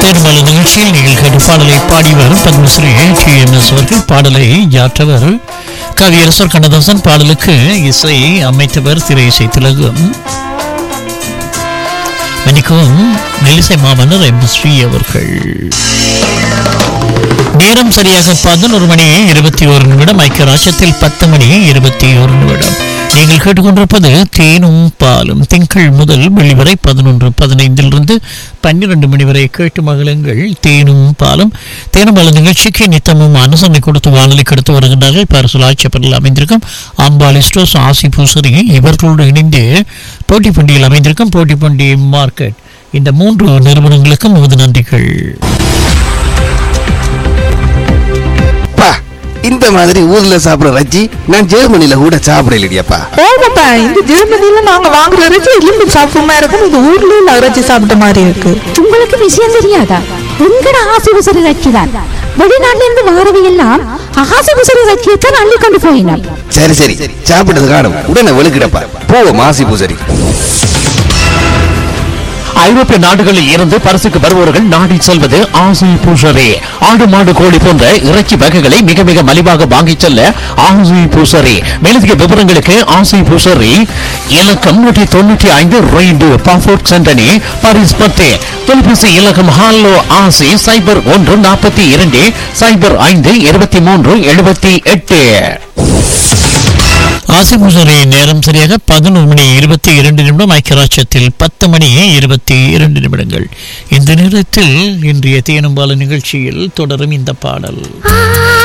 தேர்தல் நிகழ்ச்சியில் நீங்கள் கேட்ட பாடலை பாடியவர் பத்மஸ்ரீ டி எம் எஸ் அவர்கள் பாடலை யாற்றவர் கவியரசர் கண்ணதாசன் பாடலுக்கு இசை அமைத்தவர் திரை இசை திலகம் மன்னிக்கவும் மெல்லிசை மாமன்னர் எம் ஸ்ரீ அவர்கள் நேரம் சரியாக பதினொரு மணி இருபத்தி ஒரு நிமிடம் ஐக்கியராட்சத்தில் பத்து மணி இருபத்தி ஒரு நிமிடம் நீங்கள் கேட்டுக்கொண்டிருப்பது தேனும் பாலும் திங்கள் முதல் வெள்ளி வரை பதினொன்று பதினைந்திலிருந்து பன்னிரண்டு மணி வரை கேட்டு மகளுங்கள் தேனும் பாலும் தேனும் பாலும் நிகழ்ச்சிக்கு நித்தமும் அனுசரணை கொடுத்து வானொலிக்கு எடுத்து வருகின்றார்கள் பரிசுல ஆட்சப்பரில் அமைந்திருக்கும் அம்பாள் இஸ்டோஸ் ஆசி பூசரி இவர்களோடு இணைந்து போட்டி பண்டிகையில் அமைந்திருக்கும் போட்டி பண்டிகை மார்க்கெட் இந்த மூன்று நிறுவனங்களுக்கும் நமது நன்றிகள் அப்பா இந்த மாதிரி ஊர்ல சாப்பிடுற ரஜ்ஜி நான் ஜெர்மனில கூட சாப்பிடலையப்பா ஓமாப்பா இந்த ஜெர்மனில நாங்க வாங்குற இறைச்சி எலும்பு சாப்பிடுமா இருக்கும் இந்த ஊர்ல உள்ள இறைச்சி சாப்பிட்ட மாதிரி இருக்கு உங்களுக்கு விஷயம் தெரியாதா எங்கட ஆசிபுசரி ரட்சிதான் வெளிநாட்டுல இருந்து வாரவை எல்லாம் ஆசிபுசரி ரட்சியத்தான் அள்ளி கொண்டு போயினார் சரி சரி சாப்பிட்டது காணும் உடனே வெளுக்கிடப்பா போவோம் மாசி பூசரி ஐரோப்பிய நாடுகளில் இருந்து பரிசுக்கு வருபவர்கள் நாடி செல்வது ஆசை பூசரே ஆடு மாடு கோழி போன்ற இறைச்சி வகைகளை மிக மிக மலிவாக வாங்கிச் செல்ல ஆசை பூசரி மேலதிக விவரங்களுக்கு ஆசை பூசரி இலக்கம் நூற்றி தொண்ணூற்றி ஐந்து ரெய்டு பாஃபோர்ட் சென்டனி பாரிஸ் பத்து தொலைபேசி இலக்கம் ஹாலோ ஆசி சைபர் ஒன்று நாற்பத்தி இரண்டு சைபர் ஐந்து இருபத்தி மூன்று எழுபத்தி எட்டு ஆசிபூசரி நேரம் சரியாக பதினொரு மணி இருபத்தி இரண்டு நிமிடம் ஐக்கியராட்சத்தில் பத்து மணி இருபத்தி இரண்டு நிமிடங்கள் இந்த நேரத்தில் இன்றைய தேனும்பால நிகழ்ச்சியில் தொடரும் இந்த பாடல் ஆ